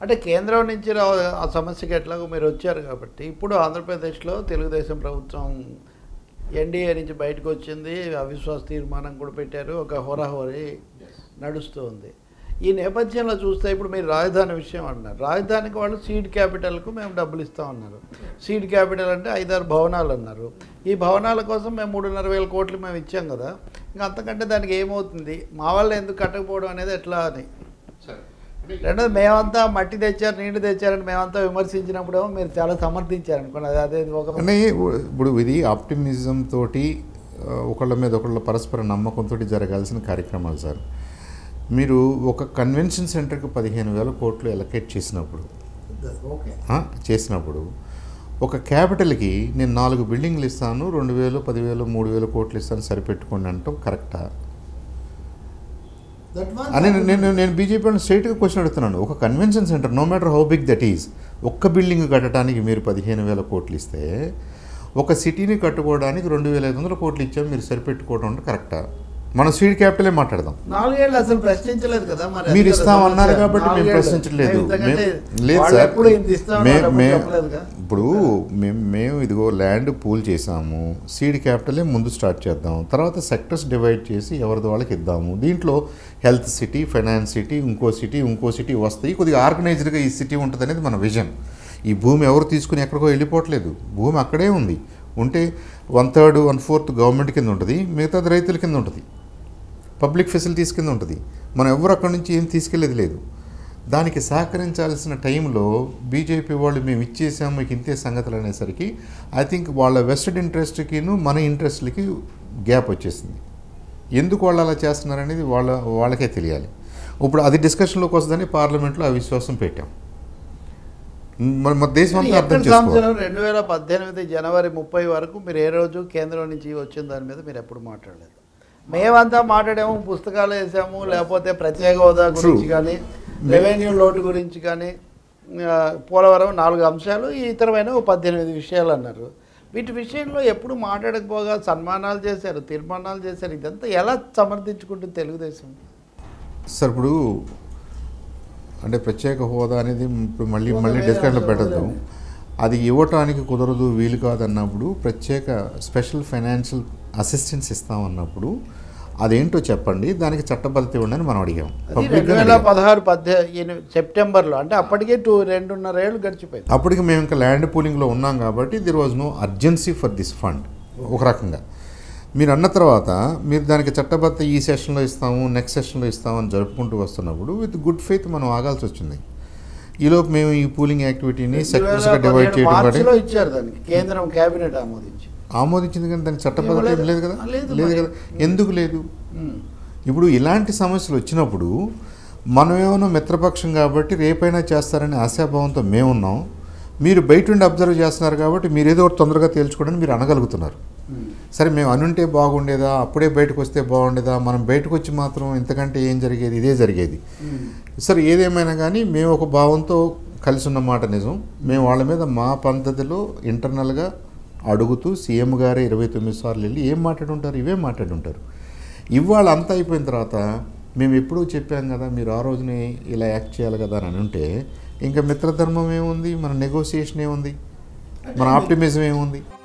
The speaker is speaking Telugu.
అంటే కేంద్రం నుంచి రా- ఆ సమస్యకి ఎట్లాగో మీరు వచ్చారు కాబట్టి ఇప్పుడు ఆంధ్రప్రదేశ్లో తెలుగుదేశం ప్రభుత్వం ఎన్డీఏ నుంచి బయటకు వచ్చింది అవిశ్వాస తీర్మానం కూడా పెట్టారు ఒక హోరాహోరీ నడుస్తూ ఉంది ఈ నేపథ్యంలో చూస్తే ఇప్పుడు మీరు రాజధాని విషయం అన్నారు రాజధానికి వాళ్ళు సీడ్ క్యాపిటల్కు మేము డబ్బులు ఇస్తామన్నారు సీడ్ క్యాపిటల్ అంటే ఐదారు భవనాలు అన్నారు ఈ భవనాల కోసం మేము మూడున్నర వేల కోట్లు మేము ఇచ్చాం కదా ఇంకా అంతకంటే దానికి ఏమవుతుంది మా వాళ్ళు ఎందుకు కట్టకపోవడం అనేది ఎట్లా అని రెండోది మేమంతా మట్టి తెచ్చారు నీళ్లు తెచ్చారని మేమంతా విమర్శించినప్పుడు మీరు చాలా సమర్థించారు అనుకోండి అది అదే ఒక అంటే ఇప్పుడు ఇది ఆప్టిమిజం తోటి ఆ, ఒకళ్ళ మీద ఒకళ్ళ పరస్పర నమ్మకంతో జరగాల్సిన కార్యక్రమాలు సార్ మీరు ఒక కన్వెన్షన్ సెంటర్కి పదిహేను వేల కోట్లు ఎలకేట్ చేసినప్పుడు ఓకే ఆ, చేసినప్పుడు ఒక క్యాపిటల్కి నేను నాలుగు బిల్డింగ్లు ఇస్తాను రెండు వేలు పదివేలు మూడు వేలు కోట్లు ఇస్తాను సరిపెట్టుకోండి అంటాం కరెక్టా అని నేను- నేను నేను బీజేపీ వాళ్ళని స్ట్రైట్గా క్వశ్చన్ అడుగుతున్నాను ఒక convention centre no matter how big that is ఒక్క బిల్డింగ్ కట్టడానికి మీరు పదిహేను వేల కోట్లు ఇస్తే ఒక సిటీని కట్టుకోవడానికి రెండు వేల ఐదు వందల కోట్లు ఇచ్చాం మీరు సరిపెట్టుకోవడం అంటే కరెక్టా మనం సీడ్ క్యాపిటలే మాట్లాడదాం నాలుగేళ్ళు అసలు ప్రశ్నించలేదు కదా మరి మీరు అది కదా ఇస్తామన్నారు సమస్య. కాబట్టి మేము నాలుగేళ్ళు. ప్రశ్నించలేదు మేము ఇంతకంటే మేము- లేదు వాళ్ళు సార్ ఎప్పుడు ఇంత ఇస్తామన్నారు మే- అప్పుడు మే- చెప్పలేదుగా. ఇప్పుడు మేము మేము ఇదిగో ల్యాండ్ పూల్ చేసాము సీడ్ క్యాపిటలే ముందు స్టార్ట్ చేద్దాం తర్వాత సెక్టర్స్ డివైడ్ చేసి ఎవరిది వాళ్ళకి ఇద్దాము దీంట్లో హెల్త్ సిటీ ఫైనాన్స్ సిటీ ఇంకో సిటీ ఇంకో సిటీ వస్తాయి కొద్దిగా ఆర్గనైజ్డ్గా ఈ సిటీ ఉంటుంది అనేది మన విజన్ ఈ భూమి ఎవరు తీసుకుని ఎక్కడికో వెళ్ళిపోవట్లేదు భూమి అక్కడే ఉంది ఉంటే one third one fourth government కింద ఉంటుంది మిగతాది రైతుల కింద ఉంటుంది పబ్లిక్ ఫెసిలిటీస్ కింద ఉంటుంది మనం ఎవరు అక్కడి నుంచి ఏం తీసుకెళ్ళేది లేదు దానికి సహకరించాల్సిన టైంలో బీజేపీ వాళ్ళు మేము ఇచ్చేసాము మీకు ఇంతే సంగతులు అనేసరికి ఐ థింక్ వాళ్ళ వెస్టెడ్ ఇంట్రెస్ట్కిను మన ఇంట్రెస్ట్లకి గ్యాప్ వచ్చేసింది ఎందుకు వాళ్ళు అలా చేస్తున్నారనేది వాళ్ళ వాళ్ళకే తెలియాలి ఇప్పుడు అది డిస్కషన్లోకి వస్తుందని పార్లమెంట్లో అవిశ్వాసం పెట్టాం మన మన దేశం అంతా అర్థం ఎక్కడ చేసుకోవాలి సంవత్సరం రెండు వేల పద్దెనిమిది జనవరి ముప్పై వరకు మీరు ఏ రోజు కేంద్రం నుంచి వచ్చిన దాని మీద మీరు ఎప్పుడు మాట్లాడలేదు మేమంతా మాట్లాడాము పుస్తకాలు వేసాము లేకపోతే ప్రత్యేక హోదా గురించి True. కానీ రెవెన్యూ లోటు గురించి కానీ ఆ, పోలవరం నాలుగు అంశాలు ఈ ఇతరమైన ఓ పద్దెనిమిది విషయాలు అన్నారు వీటి విషయంలో ఎప్పుడు మాట్లాడకపోగా సన్మానాలు చేశారు తీర్మానాలు చేశారు ఇదంతా ఎలా సమర్థించుకుంటుంది తెలుగుదేశం సార్ ఇప్పుడు అంటే ప్రత్యేక హోదా అనేది ఇప్పుడు మళ్ళీ మళ్ళీ డిస్కషన్లో పెట్టద్దు అది ఇవ్వటానికి కుదరదు వీలు కాదన్నప్పుడు ప్రత్యేక స్పెషల్ ఫైనాన్షియల్ అసిస్టెన్స్ ఇస్తామన్నప్పుడు అదేంటో చెప్పండి దానికి చట్టబద్ధత ఇవ్వండి అని మనం అడిగాం అది పబ్లిక్గా రెండు వేల అడిగాం. పదహారు పద్దె ఎని- సెప్టెంబర్లో అంటే అప్పటికే టూ రెండున్నర ఏళ్ళు గడిచిపోయింది అప్పటికి మేము ఇంకా ల్యాండ్ పూలింగ్లో ఉన్నాం కాబట్టి there was no urgency for this fund ఒక రకంగా మీరు అన్న తర్వాత మీరు దానికి చట్టబద్ధ ఈ సెషన్లో ఇస్తాము నెక్స్ట్ సెషన్లో ఇస్తాము అని జరుపుకుంటూ వస్తున్నప్పుడు విత్ గుడ్ ఫెయిత్ మనం ఆగాల్సి వచ్చింది ఈలోపు మేము ఈ పూలింగ్ యాక్టివిటీని సెక్టర్స్గా డివైడ్ చేయడం మార్చిలో కానీ ఇచ్చారు దానికి కేంద్రం కేబినెట్ ఆమోదించి ఆమోదించింది కానీ దానికి చట్టబద్ధత ఏం లేదు కదా లేదు లేదు మరి. కదా ఎందుకు లేదు ఉమ్. ఇప్పుడు ఇలాంటి సమస్యలు వచ్చినప్పుడు మనం ఏమైనా మిత్రపక్షం కాబట్టి రేపైనా చేస్తారనే ఆశాభావంతో మేమున్నాం మీరు బయట ఉండి అబ్జర్వ్ చేస్తున్నారు కాబట్టి మీరు ఏదో ఒకటి తొందరగా తేల్చుకోవడానికి మీరు అనగలుగుతున్నారు ఉమ్. సరే మేము అనుంటే బాగుండేదా అప్పుడే బయటకు వస్తే బాగుండేదా మనం బయటకు వచ్చి మాత్రం ఇంతకంటే ఏం జరిగేది ఇదే జరిగేది ఉమ్. సరే ఏదేమైనా కానీ మేము ఒక భావంతో కలిసి ఉన్నమాట నిజం మేము వాళ్ళ మీద మా పద్ధతిలో ఇంటర్నల్గా అడుగుతూ సీఎం గారే ఇరవై తొమ్మిది సార్లు వెళ్ళి ఏం మాట్లాడుంటారు ఇవే మాట్లాడుంటారు ఇవాళ అంతా అయిపోయిన తర్వాత మేము ఎప్పుడూ చెప్పాం కదా మీరు ఆ రోజునే ఇలా యాక్ట్ చేయాలి కదా అని ఉంటే ఇంకా మిత్రధర్మం ఏముంది మన నెగోసియేషన్ ఏముంది మన ఆప్టిమిజం ఏముంది